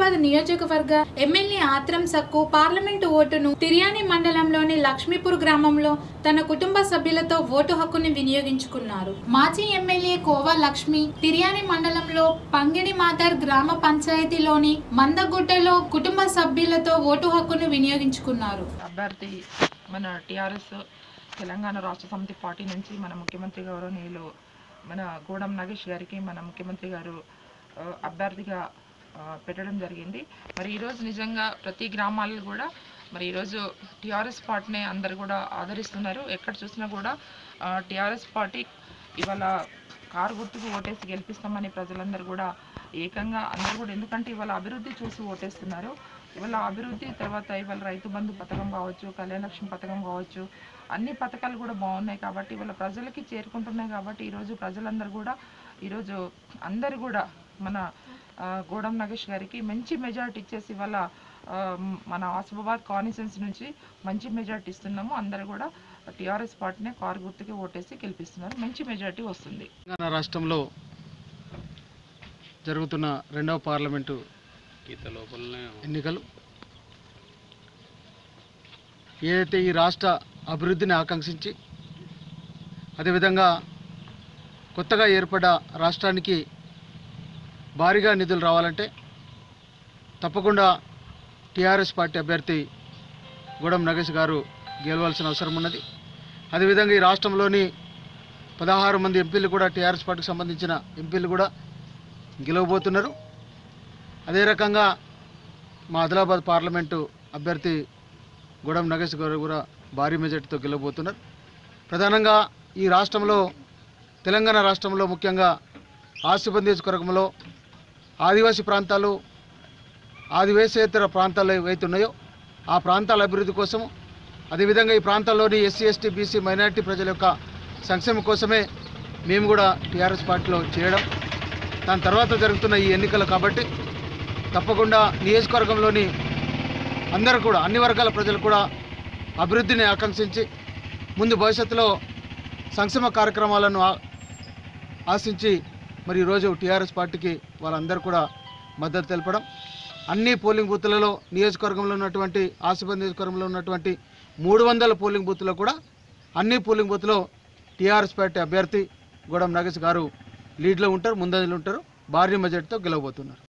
ఆసిఫాబాద్ నియోజకవర్గ ఎమ్మెల్యే ఆత్రం సక్కు పార్లమెంటు ఓటును తిర్యాని మండలంలోని లక్ష్మీపూర్ గ్రామంలో తన కుటుంబ సభ్యులతో ఓటు హక్కుని వినియోగించుకున్నారు మాజీ ఎమ్మెల్యే కోవా లక్ష్మి తిర్యాని మండలంలో పంగిడి మాతర్ గ్రామ పంచాయతీలోని మందగుట్టలో కుటుంబ సభ్యులతో ఓటు హక్కును వినియోగించుకున్నారు అభ్యర్థి మన టిఆర్ఎస్ తెలంగాణ రాష్ట్ర సమితి పార్టీ నుంచి మన ముఖ్యమంత్రి గౌరవనీయులు మన గూడెం నాగేష్ గారికి మన ముఖ్యమంత్రి గారు ఆ, అభ్యర్థిగా ఆ, పెట్టడం జరిగింది మరి ఈరోజు నిజంగా ప్రతి గ్రామాల్లో కూడా మరి ఈరోజు టిఆర్ఎస్ పార్టీని అందరు కూడా ఆదరిస్తున్నారు ఎక్కడ చూసినా కూడా టిఆర్ఎస్ పార్టీ ఇవాళ కారు గుర్తుకు ఓటేసి గెలిపిస్తామని ప్రజలందరూ కూడా ఏకంగా అందరూ కూడా ఎందుకంటే ఇవాళ అభివృద్ధి చూసి ఓటేస్తున్నారు ఇవాళ అభివృద్ధి తర్వాత ఇవాళ రైతు బంధు పథకం కావచ్చు కళ్యాణ లక్ష్మి పథకం కావచ్చు అన్ని పథకాలు కూడా బాగున్నాయి కాబట్టి ఇవాళ ప్రజలకి చేరుకుంటున్నాయి కాబట్టి ఈరోజు ప్రజలందరూ కూడా ఈరోజు అందరు కూడా మన ఆ, గూడెం నాగేష్ గారికి మంచి మెజారిటీ ఇచ్చేసి ఇవాళ ఆ, మ్, మన ఆసిఫాబాద్ కాన్స్టిట్యున్సీ నుంచి మంచి మెజారిటీ ఇస్తున్నాము అందరు కూడా టీఆర్ఎస్ పార్టీనే కారు గుర్తుకి ఓటేసి గెలిపిస్తున్నారు మంచి మెజారిటీ వస్తుంది తెలంగాణ రాష్ట్రంలో జరుగుతున్న రెండవ పార్లమెంటు ఎన్నికలు ఏదైతే ఈ రాష్ట్ర అభివృద్ధిని ఆకాంక్షించి అదేవిధంగా కొత్తగా ఏర్పడ్డ రాష్ట్రానికి భారీగా నిధులు రావాలంటే తప్పకుండా టీఆర్ఎస్ పార్టీ అభ్యర్థి గూడెం నగేష్ గారు గెలవాల్సిన అవసరం ఉన్నది అదేవిధంగా ఈ రాష్ట్రంలోని పదహారు మంది ఎంపీలు కూడా టీఆర్ఎస్ పార్టీకి సంబంధించిన ఎంపీలు కూడా గెలవబోతున్నారు అదే రకంగా మా ఆదిలాబాద్ పార్లమెంటు అభ్యర్థి గూడెం నగేష్ గారు కూడా భారీ మెజార్టీతో గెలవబోతున్నారు ప్రధానంగా ఈ రాష్ట్రంలో తెలంగాణ రాష్ట్రంలో ముఖ్యంగా ఆసిఫ్ నియోజకవర్గంలో ఆదివాసీ ప్రాంతాలు ఆదివాసేతర ప్రాంతాలు ఏవైతే ఉన్నాయో ఆ ప్రాంతాల అభివృద్ధి కోసము అదేవిధంగా ఈ ప్రాంతాల్లోని ఎస్సీ ఎస్టీ బీసీ మైనారిటీ ప్రజల యొక్క సంక్షేమం కోసమే మేము కూడా టీఆర్ఎస్ పార్టీలో చేయడం దాని తర్వాత జరుగుతున్న ఈ ఎన్నికలు కాబట్టి తప్పకుండా నియోజకవర్గంలోని అందరూ కూడా అన్ని వర్గాల ప్రజలు కూడా అభివృద్ధిని ఆకాంక్షించి ముందు భవిష్యత్తులో సంక్షేమ కార్యక్రమాలను ఆ- ఆశించి మరి ఈరోజు టీఆర్ఎస్ పార్టీకి వాళ్ళందరూ కూడా మద్దతు తెలపడం అన్ని పోలింగ్ బూత్లలో నియోజకవర్గంలో ఉన్నటువంటి ఆసిఫాబాద్ నియోజకవర్గంలో ఉన్నటువంటి మూడు వందల పోలింగ్ బూత్లో కూడా అన్ని పోలింగ్ బూత్లో టీఆర్ఎస్ పార్టీ అభ్యర్థి గూడెం నాగేష్ గారు లీడ్లో ఉంటారు ముందంజలో ఉంటారు భారీ మెజార్టీతో గెలవబోతున్నారు